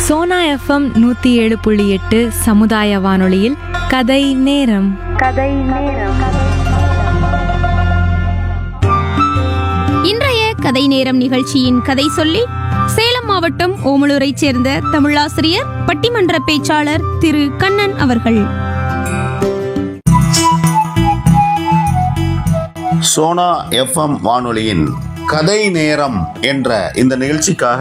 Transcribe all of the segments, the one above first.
Sona FM நூற்றி ஏழு புள்ளி எட்டு சமுதாய வானொலியில் கதை நேரம் இன்றைய கதை நேரம் நிகழ்ச்சியின் கதை சொல்லி சேலம் மாவட்டம் ஓமலூரைச் சேர்ந்த தமிழாசிரியர் பட்டிமன்ற பேச்சாளர் திரு கண்ணன் அவர்கள் சோனா எஃப்எம் வானொலியின் கதை நேரம் என்ற இந்த நிகழ்ச்சிக்காக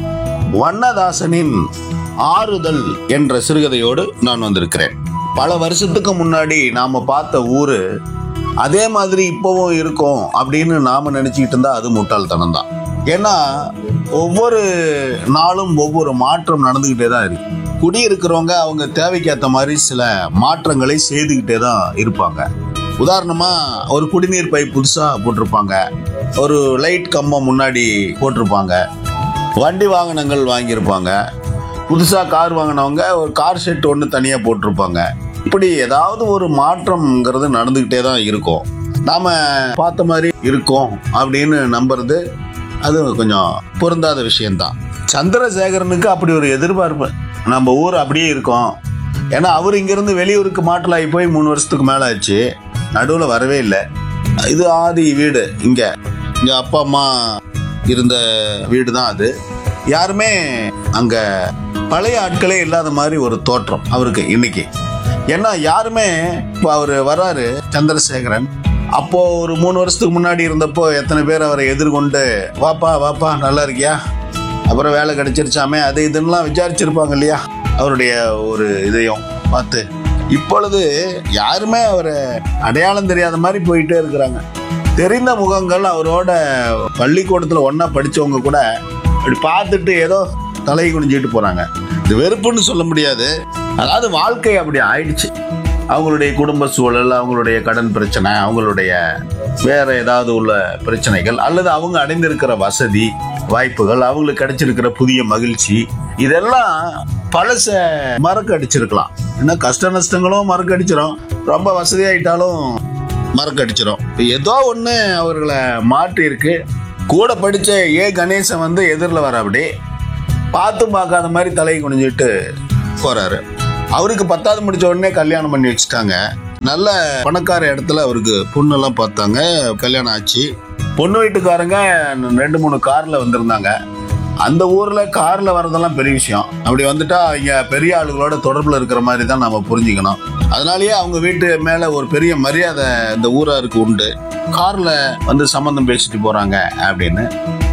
வண்ணதாசனின் ஆறுதல் என்ற சிறுகதையோடு நான் வந்திருக்கிறேன் பல வருஷத்துக்கு முன்னாடி நாம பார்த்த ஊரு அதே மாதிரி இப்பவும் இருக்கும் அப்படின்னு நாம நினைச்சுக்கிட்டு இருந்தா அது முட்டாள்தனம் தான் ஏன்னா ஒவ்வொரு நாளும் ஒவ்வொரு மாற்றம் நடந்துகிட்டே தான் இருக்கு குடியிருக்கிறவங்க அவங்க தேவைக்கேற்ற மாதிரி சில மாற்றங்களை செய்துக்கிட்டே தான் இருப்பாங்க உதாரணமா ஒரு குடிநீர் பைப் புதுசா போட்டிருப்பாங்க ஒரு லைட் கம்பம் முன்னாடி போட்டிருப்பாங்க வண்டி வாகனங்கள் வாங்கியிருப்பாங்க புதுசா கார் வாங்கினவங்க ஒரு கார் ஷெட் ஒன்று தனியாக போட்டிருப்பாங்க இப்படி ஏதாவது ஒரு மாற்றம்ங்கிறது நடந்துக்கிட்டே தான் இருக்கும் நாம பார்த்த மாதிரி இருக்கோம் அப்படின்னு நம்புறது அது கொஞ்சம் பொருந்தாத விஷயம்தான் சந்திரசேகரனுக்கு அப்படி ஒரு எதிர்பார்ப்பு நம்ம ஊர் அப்படியே இருக்கோம் ஏன்னா அவர் இங்கிருந்து வெளியூருக்கு மாற்றலாகி போய் மூணு வருஷத்துக்கு மேலே ஆச்சு நடுவில் வரவே இல்லை இது ஆதி வீடு இங்கே இங்கே அப்பா அம்மா இருந்த வீடு தான் அது யாருமே அங்கே பழைய ஆட்களே இல்லாத மாதிரி ஒரு தோற்றம் அவருக்கு இன்னைக்கு ஏன்னா யாருமே இப்போ அவர் வராரு சந்திரசேகரன் அப்போ ஒரு மூணு வருஷத்துக்கு முன்னாடி இருந்தப்போ எத்தனை பேர் அவரை எதிர்கொண்டு வாப்பா வாப்பா நல்லா இருக்கியா அப்புறம் வேலை கிடைச்சிருச்சாமே அது இதுன்னெலாம் விசாரிச்சிருப்பாங்க இல்லையா அவருடைய ஒரு இதையும் பார்த்து இப்பொழுது யாருமே அவரை அடையாளம் தெரியாத மாதிரி போயிட்டே இருக்கிறாங்க தெரிந்த முகங்கள் அவரோட பள்ளிக்கூடத்தில் ஒன்றா படித்தவங்க கூட அப்படி பார்த்துட்டு ஏதோ தலை குனிஞ்சிட்டு போகிறாங்க இது வெறுப்புன்னு சொல்ல முடியாது அதாவது வாழ்க்கை அப்படி ஆயிடுச்சு அவங்களுடைய குடும்ப சூழல் அவங்களுடைய கடன் பிரச்சனை அவங்களுடைய வேற ஏதாவது உள்ள பிரச்சனைகள் அல்லது அவங்க அடைந்திருக்கிற வசதி வாய்ப்புகள் அவங்களுக்கு கிடைச்சிருக்கிற புதிய மகிழ்ச்சி இதெல்லாம் பழச மறக்கடிச்சிருக்கலாம் இன்னும் கஷ்ட நஷ்டங்களும் மறக்கடிச்சிடும் ரொம்ப வசதியாயிட்டாலும் மறக்கடிச்சிடும் ஏதோ ஒன்று அவர்களை மாற்றி இருக்கு கூட படித்த ஏ கணேசன் வந்து எதிரில் வர அப்படி பார்த்தும் பார்க்காத மாதிரி தலையை குனிஞ்சிட்டு போறாரு அவருக்கு பத்தாவது முடிச்ச உடனே கல்யாணம் பண்ணி வச்சுட்டாங்க நல்ல பணக்கார இடத்துல அவருக்கு பொண்ணெல்லாம் பார்த்தாங்க கல்யாணம் ஆச்சு பொண்ணு வீட்டுக்காரங்க ரெண்டு மூணு கார்ல வந்திருந்தாங்க அந்த ஊர்ல கார்ல வரதெல்லாம் பெரிய விஷயம் அப்படி வந்துட்டா இங்க பெரிய ஆளுகளோட தொடர்புல இருக்கிற மாதிரி தான் நம்ம புரிஞ்சுக்கணும் அதனாலயே அவங்க வீட்டு மேல ஒரு பெரிய மரியாதை இந்த ஊராருக்கு உண்டு கார்ல வந்து சம்மந்தம் பேசிட்டு போறாங்க அப்படின்னு